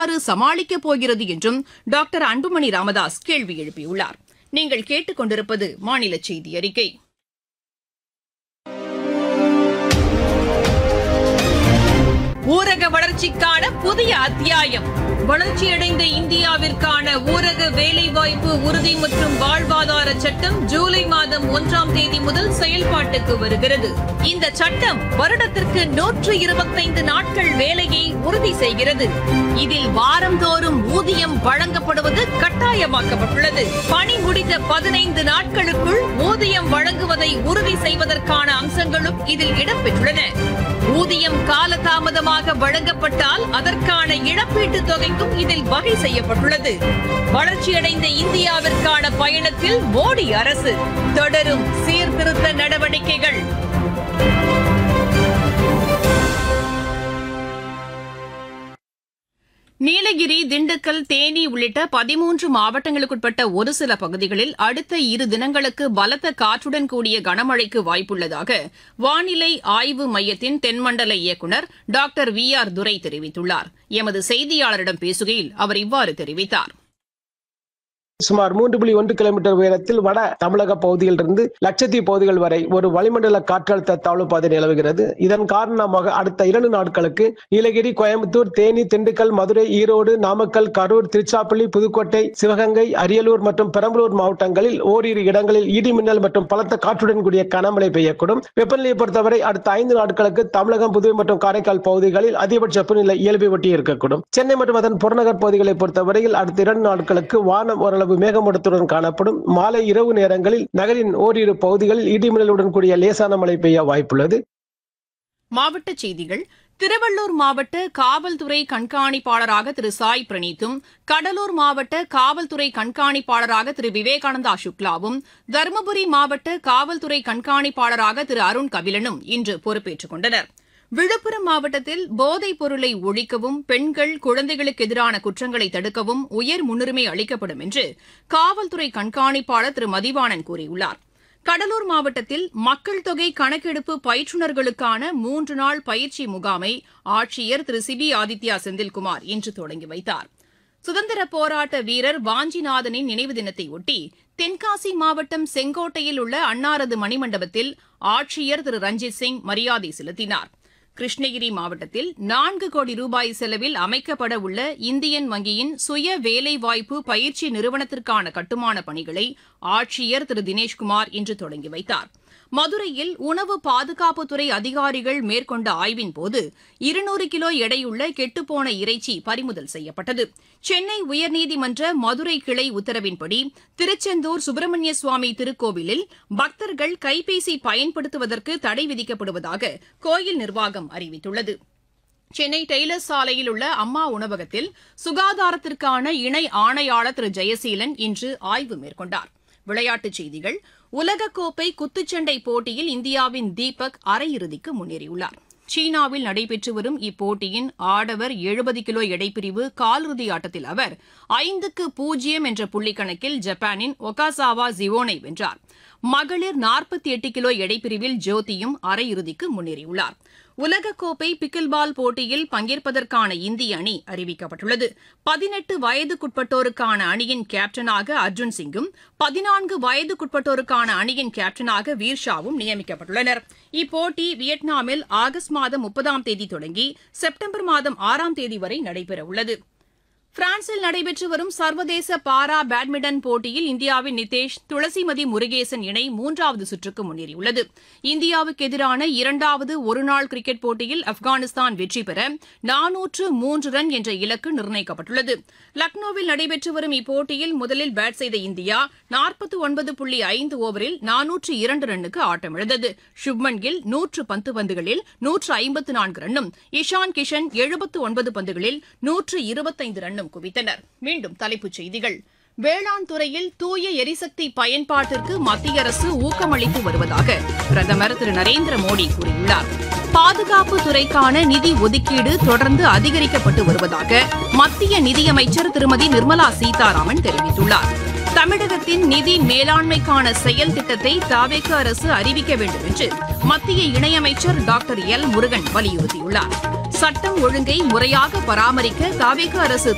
எவ்வாறு சமாளிக்கப் போகிறது என்றும் டாக்டர் அன்புமணி ராமதாஸ் கேள்வி எழுப்பியுள்ளார் நீங்கள் கேட்டுக் கொண்டிருப்பது மாநில செய்தி அறிக்கை ஊரக வளர்ச்சிக்கான புதிய அத்தியாயம் வளர்ச்சியடைந்த இந்தியாவிற்கான ஊரக வேலைவாய்ப்பு உறுதி மற்றும் வாழ்வாதார சட்டம் ஜூலை மாதம் ஒன்றாம் தேதி முதல் செயல்பாட்டுக்கு வருகிறது இந்த சட்டம் வருடத்திற்கு நூற்று இருபத்தைந்து நாட்கள் வேலையை உறுதி செய்கிறது இதில் வாரந்தோறும் ஊதியம் வழங்கப்படுவது கட்டாயமாக்கப்பட்டுள்ளது பணி முடிந்த பதினைந்து நாட்களுக்குள் ஊதியம் வழங்குவதை உறுதி செய்வதற்கான அம்சங்களும் இதில் இடம்பெற்றுள்ளன ஊதியம் காலதாமதமாக வழங்கப்பட்டால் அதற்கான இழப்பீட்டுத் தொகைக்கும் இதில் வகை செய்யப்பட்டுள்ளது வளர்ச்சியடைந்த இந்தியாவிற்கான பயணத்தில் மோடி அரசு தொடரும் சீர்திருத்த நடவடிக்கைகள் நீலகிரி திண்டுக்கல் தேனி உள்ளிட்ட பதிமூன்று மாவட்டங்களுக்குட்பட்ட ஒரு சில பகுதிகளில் அடுத்த இரு தினங்களுக்கு பலத்த காற்றுடன் கூடிய கனமழைக்கு வாய்ப்புள்ளதாக வானிலை ஆய்வு மையத்தின் தென்மண்டல இயக்குநர் டாக்டர் வி ஆர் துரை தெரிவித்துள்ளார் எமது செய்தியாளரிடம் பேசுகையில் அவர் இவ்வாறு தெரிவித்தார் சுமார் மூன்று புள்ளி ஒன்று கிலோமீட்டர் உயரத்தில் வட தமிழக பகுதியிலிருந்து லட்சத்தீவு பகுதிகள் வரை ஒரு வளிமண்டல காற்றழுத்த தாழ்வு பாதை நிலவுகிறது இதன் காரணமாக அடுத்த இரண்டு நாட்களுக்கு நீலகிரி கோயம்புத்தூர் தேனி திண்டுக்கல் மதுரை ஈரோடு நாமக்கல் கரூர் திருச்சிராப்பள்ளி புதுக்கோட்டை சிவகங்கை அரியலூர் மற்றும் பெரம்பலூர் மாவட்டங்களில் ஓரிரு இடங்களில் இடி மின்னல் மற்றும் பலத்த காற்றுடன் கூடிய கனமழை பெய்யக்கூடும் வெப்பநிலையை பொறுத்தவரை அடுத்த ஐந்து நாட்களுக்கு தமிழகம் புதுவை மற்றும் காரைக்கால் பகுதிகளில் அதிகபட்ச வெப்பநிலை இயல்பை ஒட்டி இருக்கக்கூடும் சென்னை மற்றும் அதன் புறநகர் பகுதிகளை பொறுத்தவரையில் அடுத்த இரண்டு நாட்களுக்கு வானம் ஓரளவு மேகமூட்டத்துடன் காணப்படும் மாலை இரவு நேரங்களில் நகரின் ஓரிரு பகுதிகளில் இடிமின்னலுடன் கூடிய லேசான மழை பெய்ய வாய்ப்புள்ளது மாவட்டச் செய்திகள் திருவள்ளூர் மாவட்ட காவல்துறை கண்காணிப்பாளராக திரு சாய் பிரணீத்தும் கடலூர் மாவட்ட காவல்துறை கண்காணிப்பாளராக திரு விவேகானந்தா சுக்லாவும் தருமபுரி மாவட்ட காவல்துறை கண்காணிப்பாளராக திரு அருண் கபிலனும் இன்று பொறுப்பேற்றுக் கொண்டனர் விழுப்புரம் மாவட்டத்தில் போதைப் பொருளை ஒழிக்கவும் பெண்கள் குழந்தைகளுக்கு எதிரான குற்றங்களை தடுக்கவும் உயர் முன்னுரிமை அளிக்கப்படும் என்று காவல்துறை கண்காணிப்பாளர் திரு மதிவாணன் கூறியுள்ளார் கடலூர் மாவட்டத்தில் மக்கள் தொகை கணக்கெடுப்பு பயிற்றுநர்களுக்கான மூன்று நாள் பயிற்சி முகாமை ஆட்சியர் திரு சிபி ஆதித்யா செந்தில்குமார் இன்று தொடங்கி வைத்தார் சுதந்திர போராட்ட வீரர் வாஞ்சிநாதனின் நினைவு தினத்தையொட்டி தென்காசி மாவட்டம் செங்கோட்டையில் உள்ள அன்னாரது மணிமண்டபத்தில் ஆட்சியர் திரு ரஞ்சித் சிங் மரியாதை செலுத்தினார் கிருஷ்ணகிரி மாவட்டத்தில் நான்கு கோடி ரூபாய் செலவில் அமைக்கப்பட உள்ள இந்தியன் வங்கியின் சுய வேலைவாய்ப்பு பயிற்சி நிறுவனத்திற்கான கட்டுமான பணிகளை ஆட்சியர் திரு தினேஷ்குமார் இன்று தொடங்கி வைத்தார் மதுரையில் உணவு பாதுகாப்புத்துறை அதிகாரிகள் மேற்கொண்ட ஆய்வின் போது இருநூறு கிலோ எடையுள்ள கெட்டுப்போன இறைச்சி பறிமுதல் செய்யப்பட்டது சென்னை உயர்நீதிமன்ற மதுரை கிளை உத்தரவின்படி திருச்செந்தூர் சுப்பிரமணிய சுவாமி திருக்கோவிலில் பக்தர்கள் கைபேசி பயன்படுத்துவதற்கு தடை விதிக்கப்படுவதாக கோயில் நிர்வாகம் அறிவித்துள்ளது சென்னை டெய்லர் சாலையில் உள்ள அம்மா உணவகத்தில் சுகாதாரத்திற்கான இணை ஆணையாளர் திரு ஜெயசீலன் இன்று ஆய்வு மேற்கொண்டார் விளையாட்டுச் செய்திகள் உலகக்கோப்பை குத்துச்சண்டை போட்டியில் இந்தியாவின் தீபக் அரையிறுதிக்கு முன்னேறியுள்ளார் சீனாவில் நடைபெற்று வரும் இப்போட்டியின் ஆடவர் எழுபது கிலோ எடைப்பிரிவு காலிறுதி ஆட்டத்தில் அவர் ஐந்துக்கு பூஜ்ஜியம் என்ற புள்ளிக்கணக்கில் ஜப்பானின் ஒகாசாவா ஜிவோனை வென்றார் மகளிர் நாற்பத்தி எட்டு கிலோ எடைப்பிரிவில் ஜோதியும் அரையிறுதிக்கு முன்னேறியுள்ளார் உலகக்கோப்பை பிக்கில்பால் போட்டியில் பங்கேற்பதற்கான இந்திய அணி அறிவிக்கப்பட்டுள்ளது பதினெட்டு வயதுக்குட்பட்டோருக்கான அணியின் கேப்டனாக அர்ஜுன் சிங்கும் பதினான்கு வயதுக்குட்பட்டோருக்கான அணியின் கேப்டனாக வீர்ஷாவும் நியமிக்கப்பட்டுள்ளனர் இப்போட்டி வியட்நாமில் ஆகஸ்ட் மாதம் முப்பதாம் தேதி தொடங்கி செப்டம்பர் மாதம் ஆறாம் தேதி வரை நடைபெறவுள்ளது பிரான்சில் நடைபெற்று வரும் சர்வதேச பாரா பேட்மிண்டன் போட்டியில் இந்தியாவின் நிதேஷ் துளசிமதி முருகேசன் இணை மூன்றாவது சுற்றுக்கு முன்னேறியுள்ளது இந்தியாவுக்கு எதிரான இரண்டாவது ஒருநாள் கிரிக்கெட் போட்டியில் ஆப்கானிஸ்தான் வெற்றி பெற நானூற்று மூன்று ரன் என்ற இலக்கு நிர்ணயிக்கப்பட்டுள்ளது லக்னோவில் நடைபெற்று வரும் இப்போட்டியில் முதலில் பேட் செய்த இந்தியா நாற்பத்தி ஒன்பது புள்ளி ஐந்து ஓவரில் நானூற்று இரண்டு ரன்னுக்கு ஆட்டமிழந்தது சுப்மன் கில் நூற்று பத்து பந்துகளில் நூற்று ஐம்பத்து நான்கு ரன்னும் இஷான் கிஷன் எழுபத்து ஒன்பது பந்துகளில் நூற்று இருபத்தைந்து ரன்னும் குவித்தனர் மீண்டும் தலைப்புச் செய்திகள் வேளாண் துறையில் தூய எரிசக்தி பயன்பாட்டிற்கு மத்திய அரசு ஊக்கமளித்து வருவதாக பிரதமர் திரு நரேந்திர மோடி கூறியுள்ளார் பாதுகாப்பு துறைக்கான நிதி ஒதுக்கீடு தொடர்ந்து அதிகரிக்கப்பட்டு வருவதாக மத்திய நிதியமைச்சர் திருமதி நிர்மலா சீதாராமன் தெரிவித்துள்ளார் தமிழகத்தின் நிதி மேலாண்மைக்கான செயல் திட்டத்தை தாவேக அரசு அறிவிக்க வேண்டும் என்று மத்திய இணையமைச்சர் டாக்டர் எல் முருகன் வலியுறுத்தியுள்ளார் சட்டம் ஒழுங்கை முறையாக பராமரிக்க தாவேக அரசு